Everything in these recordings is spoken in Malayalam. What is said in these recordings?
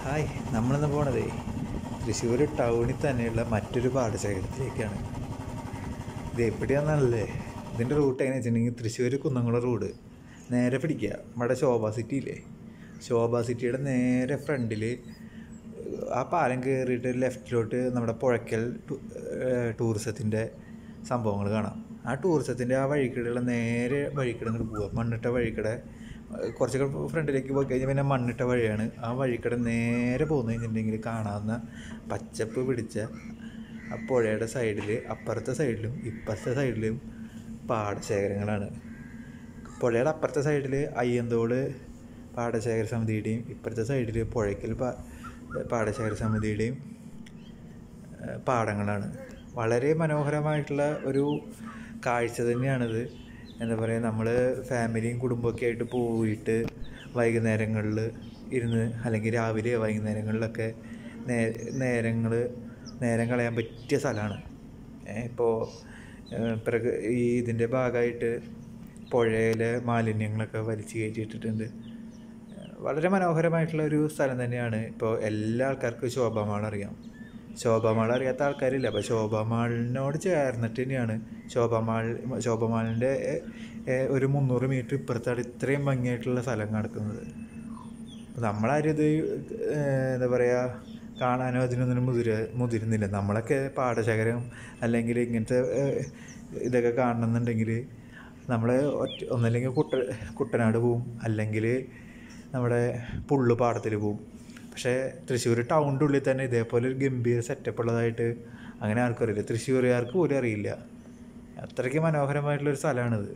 ഹായ് നമ്മളിന്ന് പോണതേ തൃശ്ശൂർ ടൗണിൽ തന്നെയുള്ള മറ്റൊരു പാടശേഖരത്തിലേക്കാണ് ഇത് എവിടെയാണെന്നല്ലേ ഇതിൻ്റെ റൂട്ട് എങ്ങനെയാ വെച്ചിട്ടുണ്ടെങ്കിൽ തൃശ്ശൂർ കുന്നംകുളം റോഡ് നേരെ പിടിക്കുക നമ്മുടെ ശോഭ സിറ്റി ഇല്ലേ ശോഭ സിറ്റിയുടെ നേരെ ഫ്രണ്ടിൽ ആ പാലം കയറിയിട്ട് ലെഫ്റ്റിലോട്ട് നമ്മുടെ പുഴയ്ക്കൽ ടു- ഏഹ് ടൂറിസത്തിൻ്റെ സംഭവങ്ങൾ കാണാം ആ ടൂറിസത്തിൻ്റെ ആ വഴിക്കിടെയുള്ള നേരെ വഴിക്കിടെ അങ്ങോട്ട് പോവുക മണ്ണിട്ട വഴിക്കിടെ ഏഹ് കുറച്ചൊക്കെ ഫ്രണ്ടിലേക്ക് പോയി കഴിഞ്ഞാൽ പിന്നെ മണ്ണിട്ട വഴിയാണ് ആ വഴിക്കിടെ നേരെ പോന്നു കഴിഞ്ഞിട്ടുണ്ടെങ്കിൽ കാണാവുന്ന പച്ചപ്പ് പിടിച്ച ആ പുഴയുടെ സൈഡിൽ അപ്പുറത്തെ സൈഡിലും ഇപ്പുറത്തെ സൈഡിലും പാടശേഖരങ്ങളാണ് പുഴയുടെ അപ്പുറത്തെ സൈഡിൽ അയ്യന്തോട് പാടശേഖര സമിതിയുടെയും ഇപ്പുറത്തെ സൈഡിൽ പുഴയ്ക്കൽ പാ പാടശേഖര സമിതിയുടെയും ഏഹ് പാടങ്ങളാണ് വളരെ മനോഹരമായിട്ടുള്ള ഒരു കാഴ്ച തന്നെയാണിത് എന്താ പറയുക നമ്മൾ ഫാമിലിയും കുടുംബമൊക്കെ ആയിട്ട് പോയിട്ട് വൈകുന്നേരങ്ങളിൽ ഇരുന്ന് അല്ലെങ്കിൽ രാവിലെ വൈകുന്നേരങ്ങളിലൊക്കെ നേ നേരങ്ങൾ നേരം കളയാൻ പറ്റിയ സ്ഥലമാണ് ഇപ്പോൾ പ്രക ഈ ഇതിൻ്റെ ഭാഗമായിട്ട് പുഴയിലെ മാലിന്യങ്ങളൊക്കെ വലിച്ചു കയറ്റിയിട്ടിട്ടുണ്ട് വളരെ മനോഹരമായിട്ടുള്ള ഒരു സ്ഥലം തന്നെയാണ് ഇപ്പോൾ എല്ലാ ആൾക്കാർക്കും ശോഭാമാൾ അറിയാം ശോഭാമാൾ അറിയാത്ത ആൾക്കാരില്ല അപ്പോൾ ശോഭാമാളിനോട് ചേർന്നിട്ട് തന്നെയാണ് ശോഭാമാൾ ശോഭാമാളിൻ്റെ എ- എ- ഒരു മുന്നൂറ് മീറ്റർ ഇപ്പുറത്താണ് ഇത്രയും ഭംഗിയായിട്ടുള്ള സ്ഥലം കിടക്കുന്നത് അപ്പോൾ നമ്മളാരും ഇത് ഏഹ്, എന്താ പറയുക കാണാനോ അതിനൊന്നും മുതിര മുതിരുന്നില്ല നമ്മളൊക്കെ പാടശേഖരം അല്ലെങ്കിൽ ഇങ്ങനത്തെ ഏഹ്, ഇതൊക്കെ കാണണമെന്നുണ്ടെങ്കിൽ നമ്മൾ ഒറ്റ ഒന്നല്ലെങ്കിൽ കുട്ട കുട്ടനാട് പോവും അല്ലെങ്കിൽ നമ്മുടെ പുള്ളു പാടത്തിൽ പോവും പക്ഷേ തൃശ്ശൂർ ടൗണിൻ്റെ ഉള്ളിൽ തന്നെ ഇതേപോലെ ഒരു ഗംഭീര സെറ്റപ്പ് ഉള്ളതായിട്ട് അങ്ങനെ ആർക്കും അറിയില്ല തൃശ്ശൂരുകാർക്ക് പോലും അറിയില്ല അത്രയ്ക്ക് മനോഹരമായിട്ടുള്ളൊരു സ്ഥലമാണിത്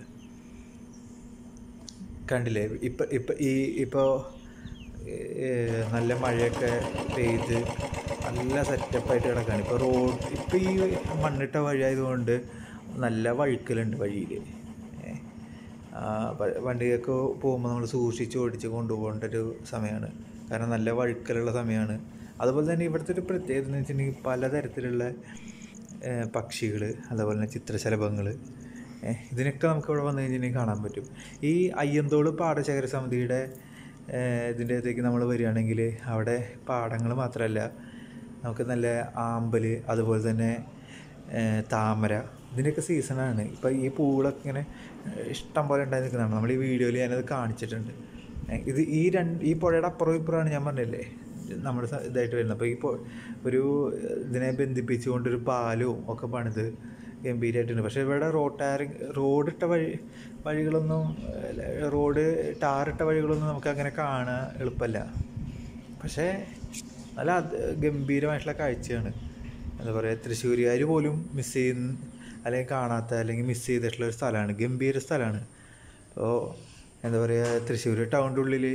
കണ്ടില്ലേ ഇപ്പം ഇപ്പം ഈ ഇപ്പോൾ നല്ല മഴയൊക്കെ പെയ്ത് നല്ല സെറ്റപ്പായിട്ട് കിടക്കുകയാണ് ഇപ്പോൾ റോഡ് ഇപ്പോൾ ഈ മണ്ണിട്ട വഴിയായതുകൊണ്ട് നല്ല വഴുക്കലുണ്ട് വഴിയിൽ വണ്ടിയൊക്കെ പോകുമ്പോൾ നമ്മൾ സൂക്ഷിച്ച് ഓടിച്ച് കൊണ്ടുപോകേണ്ട ഒരു സമയമാണ് കാരണം നല്ല വഴുക്കലുള്ള സമയമാണ് അതുപോലെ തന്നെ ഇവിടുത്തെ ഒരു പ്രത്യേകത എന്ന് വെച്ചിട്ടുണ്ടെങ്കിൽ പലതരത്തിലുള്ള പക്ഷികൾ അതുപോലെ തന്നെ ചിത്രശലഭങ്ങൾ ഏഹ് ഇതിനൊക്കെ നമുക്ക് ഇവിടെ വന്നു കഴിഞ്ഞിട്ടുണ്ടെങ്കിൽ കാണാൻ പറ്റും ഈ അയ്യന്തോൾ പാടശേഖര സമിതിയുടെ ഏഹ് ഇതിൻ്റെ അകത്തേക്ക് നമ്മൾ വരികയാണെങ്കിൽ അവിടെ പാടങ്ങൾ മാത്രമല്ല നമുക്ക് നല്ല ആമ്പൽ അതുപോലെ തന്നെ ഏഹ് താമര ഇതിൻ്റെയൊക്കെ സീസണാണ് ഇപ്പോൾ ഈ പൂവുകളൊക്കെ ഇങ്ങനെ ഏഹ് ഇഷ്ടം പോലെ ഉണ്ടായി നിൽക്കുന്നതാണ് നമ്മൾ ഈ വീഡിയോയിൽ ഞാനത് കാണിച്ചിട്ടുണ്ട് ഏഹ് ഇത് ഈ രണ്ട് ഈ പുഴയുടെ അപ്പുറവും ഇപ്പുറമാണ് ഞാൻ പറഞ്ഞില്ലേ നമ്മുടെ സ- ഇതായിട്ട് വരുന്നത് അപ്പോൾ ഈ പൊ- ഒരു ഇതിനെ ബന്ധിപ്പിച്ചുകൊണ്ടൊരു പാലവും ഒക്കെ പണിത് ഗംഭീരമായിട്ടുണ്ട് പക്ഷേ ഇവിടെ റോഡ് ടാറിങ് റോഡിട്ട വഴി വഴികളൊന്നും ഏഹ് റോഡ് ടാറിട്ട വഴികളൊന്നും നമുക്ക് അങ്ങനെ കാണാൻ എളുപ്പമല്ല പക്ഷേ നല്ല അത് ഗംഭീരമായിട്ടുള്ള കാഴ്ചയാണ് എന്താ പറയുക തൃശ്ശൂരുകാർ പോലും മിസ് ചെയ്യുന്ന അല്ലെങ്കിൽ കാണാത്ത അല്ലെങ്കിൽ മിസ് ചെയ്തിട്ടുള്ള ഒരു സ്ഥലമാണ് ഗംഭീര സ്ഥലമാണ് അപ്പോൾ എന്താ പറയുക തൃശ്ശൂർ ടൗണിൻ്റെ ഉള്ളിൽ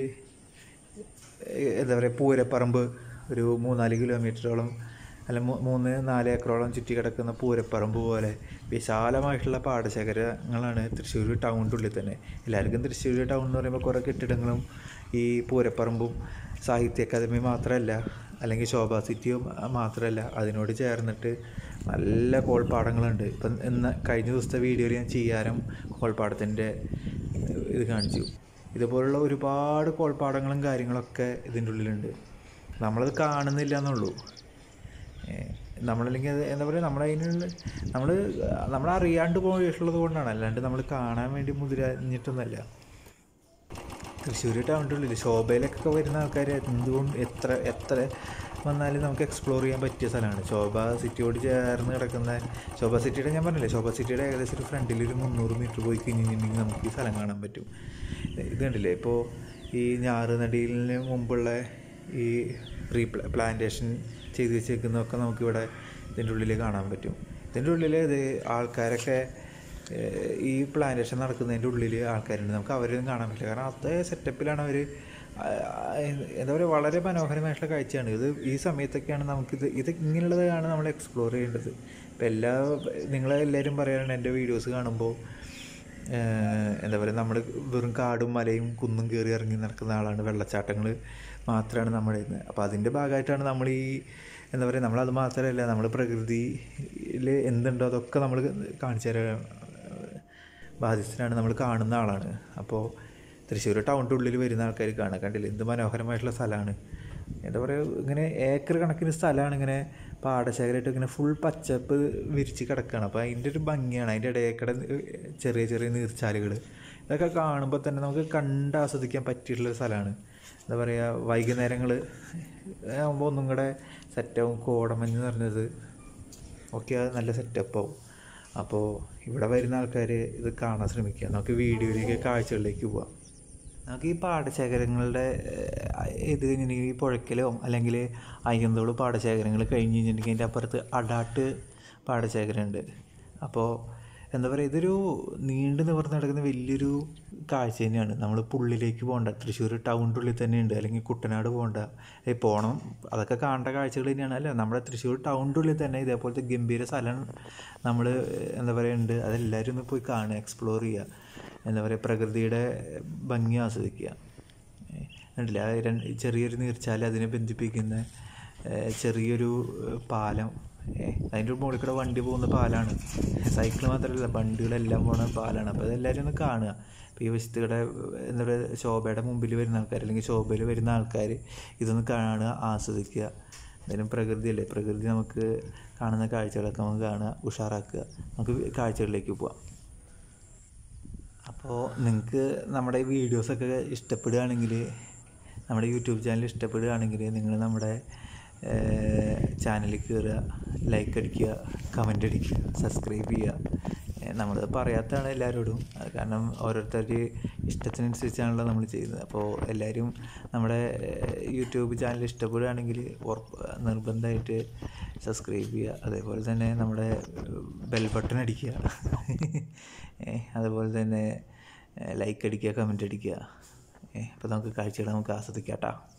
എന്താ പറയുക പൂരപ്പറമ്പ് ഒരു മൂന്നാല് കിലോമീറ്ററോളം അല്ല മൂ- മൂന്ന് നാല് ഏക്കറോളം ചുറ്റി കിടക്കുന്ന പൂരപ്പറമ്പ് പോലെ വിശാലമായിട്ടുള്ള പാടശേഖരങ്ങളാണ് തൃശ്ശൂർ ടൗണിൻ്റെ ഉള്ളിൽ തന്നെ എല്ലാവർക്കും തൃശ്ശൂർ ടൗൺ എന്ന് പറയുമ്പോൾ കുറേ കെട്ടിടങ്ങളും ഈ പൂരപ്പറമ്പും സാഹിത്യ അക്കാദമി മാത്രമല്ല അല്ലെങ്കിൽ ശോഭ സിറ്റിയോ മാത്രമല്ല അതിനോട് ചേർന്നിട്ട് നല്ല കോൾപ്പാടങ്ങളുണ്ട് ഇപ്പം ഇന്ന് കഴിഞ്ഞ ദിവസത്തെ വീഡിയോയിൽ ഞാൻ ചെയ്യാരം കോൾപ്പാടത്തിൻ്റെ ഇത് കാണിച്ചു ഇതുപോലുള്ള ഒരുപാട് കോൾപ്പാടങ്ങളും കാര്യങ്ങളൊക്കെ ഇതിൻ്റെ ഉള്ളിലുണ്ട് നമ്മളത് കാണുന്നില്ല എന്നുള്ളൂ ഏഹ് നമ്മളല്ലെങ്കിൽ അത് എന്താ പറയുക നമ്മളതിനുള്ള നമ്മൾ നമ്മളറിയാണ്ട് പോയിട്ടുള്ളത് കൊണ്ടാണ് അല്ലാണ്ട് നമ്മൾ കാണാൻ വേണ്ടി മുതിരഞ്ഞിട്ടൊന്നുമല്ല തൃശ്ശൂർ ടൗണിൻ്റെ ഉള്ളിൽ ശോഭയിലൊക്കെ വരുന്ന ആൾക്കാർ എന്തുകൊണ്ട് എത്ര എത്ര വന്നാലും നമുക്ക് എക്സ്പ്ലോർ ചെയ്യാൻ പറ്റിയ സ്ഥലമാണ് ശോഭ സിറ്റിയോട് ചേർന്ന് കിടക്കുന്ന ശോഭ സിറ്റിയുടെ ഞാൻ പറഞ്ഞില്ലേ ശോഭ സിറ്റിയുടെ ഏകദേശം ഒരു ഫ്രണ്ടിൽ ഒരു മുന്നൂറ് മീറ്റർ പോയി കഴിഞ്ഞിട്ടുണ്ടെങ്കിൽ നമുക്ക് ഈ സ്ഥലം കാണാൻ പറ്റും ഇത് കണ്ടില്ലേ ഇപ്പോൾ ഈ ഞാറുനടിയിലിന് മുമ്പുള്ള ഈ പ്രീ പ്ലാന്റേഷൻ ചെയ്ത് വെച്ചേക്കുന്നതൊക്കെ നമുക്കിവിടെ ഇതിൻ്റെ ഉള്ളിൽ കാണാൻ പറ്റും ഇതിൻ്റെ ഉള്ളിൽ ഇത് ആൾക്കാരൊക്കെ ഏഹ് ഈ പ്ലാന്റേഷൻ നടക്കുന്നതിൻ്റെ ഉള്ളിൽ ആൾക്കാരുണ്ട് നമുക്ക് അവരൊന്നും കാണാൻ പറ്റില്ല കാരണം അതേ സെറ്റപ്പിലാണ് അവർ എന്താ പറയുക വളരെ മനോഹരമായിട്ടുള്ള കാഴ്ചയാണ് ഇത് ഈ സമയത്തൊക്കെയാണ് നമുക്കിത് ഇത് ഇങ്ങനെയുള്ളതാണ് നമ്മൾ എക്സ്പ്ലോർ ചെയ്യേണ്ടത് ഇപ്പം എല്ലാ നിങ്ങളെല്ലാവരും പറയാറുണ്ട് എൻ്റെ വീഡിയോസ് കാണുമ്പോൾ ഏഹ് എന്താ പറയുക നമ്മൾ വെറും കാടും മലയും കുന്നും കയറി ഇറങ്ങി നടക്കുന്ന ആളാണ് വെള്ളച്ചാട്ടങ്ങൾ മാത്രമാണ് നമ്മുടെ ഇന്ന് അപ്പോൾ അതിൻ്റെ ഭാഗമായിട്ടാണ് നമ്മൾ ഈ എന്താ പറയുക നമ്മളത് മാത്രമല്ല നമ്മൾ പ്രകൃതിയിൽ എന്തുണ്ടോ അതൊക്കെ നമ്മൾ കാണിച്ചു തരാൻ ബാധ്യസ്ഥനാണ് നമ്മൾ കാണുന്ന ആളാണ് അപ്പോൾ തൃശ്ശൂർ ടൗണിൻ്റെ ഉള്ളിൽ വരുന്ന ആൾക്കാർ കാണാൻ കണ്ടില്ല എന്ത് മനോഹരമായിട്ടുള്ള സ്ഥലമാണ് എന്താ പറയുക ഇങ്ങനെ ഏക്കർ കണക്കിന് സ്ഥലമാണ് ഇങ്ങനെ പാടശേഖരമായിട്ട് ഇങ്ങനെ ഫുൾ പച്ചപ്പ് വിരിച്ച് കിടക്കുകയാണ് അപ്പോൾ അതിൻ്റെ ഒരു ഭംഗിയാണ് അതിൻ്റെ ഇടയ്ക്കിടെ ചെറിയ ചെറിയ നീർച്ചാലുകൾ ഇതൊക്കെ കാണുമ്പോൾ തന്നെ നമുക്ക് കണ്ട് ആസ്വദിക്കാൻ പറ്റിയിട്ടുള്ള സ്ഥലമാണ് എന്താ പറയുക വൈകുന്നേരങ്ങൾ ആകുമ്പോൾ ഒന്നും കൂടെ സെറ്റാവും കോടമഞ്ഞ് എന്ന് പറഞ്ഞത് ഒക്കെ നല്ല സെറ്റപ്പാവും അപ്പോൾ ഇവിടെ വരുന്ന ആൾക്കാർ ഇത് കാണാൻ ശ്രമിക്കുക നമുക്ക് വീഡിയോയിലേക്ക് കാഴ്ചകളിലേക്ക് പോവാം നമുക്ക് ഈ പാടശേഖരങ്ങളുടെ ഏഹ്, ഇത് കഴിഞ്ഞിട്ടുണ്ടെങ്കിൽ ഈ പുഴയ്ക്കലോ അല്ലെങ്കിൽ അയ്യന്തോട് പാടശേഖരങ്ങൾ കഴിഞ്ഞ് കഴിഞ്ഞിട്ടുണ്ടെങ്കിൽ അതിൻ്റെ അപ്പുറത്ത് അടാട്ട് പാടശേഖരമുണ്ട് അപ്പോൾ എന്താ പറയുക ഇതൊരു നീണ്ടു നിവർന്ന് കിടക്കുന്ന വലിയൊരു കാഴ്ച തന്നെയാണ് നമ്മൾ പുള്ളിലേക്ക് പോകണ്ട തൃശ്ശൂർ ടൗണിൻ്റെ ഉള്ളിൽ തന്നെ ഉണ്ട് അല്ലെങ്കിൽ കുട്ടനാട് പോകണ്ട ഏ പോകണം അതൊക്കെ കാണേണ്ട കാഴ്ചകൾ തന്നെയാണ് അല്ല നമ്മുടെ തൃശ്ശൂർ ടൗണിൻ്റെ ഉള്ളിൽ തന്നെ ഇതേപോലത്തെ ഗംഭീര സ്ഥലം നമ്മൾ എന്താ പറയുക ഉണ്ട് അതെല്ലാവരും ഒന്ന് പോയി കാണുക എക്സ്പ്ലോർ ചെയ്യുക എന്താ പറയുക പ്രകൃതിയുടെ ഭംഗി ആസ്വദിക്കുക ഏ, കണ്ടില്ലേ ആ രണ്ട് ചെറിയൊരു നീർച്ചാൽ അതിനെ ബന്ധിപ്പിക്കുന്ന ഏ, ചെറിയൊരു ഏ, പാലം ഏ, അതിൻ്റെ മുകളിൽ കൂടെ വണ്ടി പോകുന്ന പാലാണ് സൈക്കിൾ മാത്രമല്ല വണ്ടികളെല്ലാം പോകുന്ന പാലാണ് അപ്പോൾ അതെല്ലാവരും ഒന്ന് കാണുക ഇപ്പോൾ ഈ വശത്തുകൂടെ എന്താ പറയുക ശോഭയുടെ മുമ്പിൽ വരുന്ന ആൾക്കാർ അല്ലെങ്കിൽ ശോഭയിൽ വരുന്ന ആൾക്കാർ ഇതൊന്ന് കാണുക ആസ്വദിക്കുക എന്തായാലും പ്രകൃതിയല്ലേ പ്രകൃതി നമുക്ക് കാണുന്ന കാഴ്ചകളൊക്കെ നമുക്ക് കാണുക ഉഷാറാക്കുക നമുക്ക് കാഴ്ചകളിലേക്ക് പോവാം അപ്പോൾ നിങ്ങൾക്ക് നമ്മുടെ ഈ വീഡിയോസൊക്കെ ഇഷ്ടപ്പെടുകയാണെങ്കിൽ നമ്മുടെ യൂട്യൂബ് ചാനൽ ഇഷ്ടപ്പെടുകയാണെങ്കിൽ നിങ്ങൾ നമ്മുടെ ചാനലിൽ കയറുക ലൈക്ക് അടിക്കുക കമൻ്റ് അടിക്കുക സബ്സ്ക്രൈബ് ചെയ്യുക നമ്മൾ പറയാത്തതാണ് എല്ലാവരോടും അത് കാരണം ഓരോരുത്തരുടെ ഇഷ്ടത്തിനനുസരിച്ചാണല്ലോ നമ്മൾ ചെയ്യുന്നത് അപ്പോൾ എല്ലാവരും നമ്മുടെ ഏഹ്, യൂട്യൂബ് ചാനൽ ഇഷ്ടപ്പെടുകയാണെങ്കിൽ ഉറപ്പ് നിർബന്ധമായിട്ട് സബ്സ്ക്രൈബ് ചെയ്യുക അതേപോലെ തന്നെ നമ്മുടെ ബെൽ ബട്ടൺ അടിക്കുക ഏഹ്, അതുപോലെ തന്നെ ലൈക്ക് അടിക്കുക കമൻ്റ് അടിക്കുക ഏഹ്, അപ്പോൾ നമുക്ക് കാഴ്ചകൾ നമുക്ക് ആസ്വദിക്കാം കേട്ടോ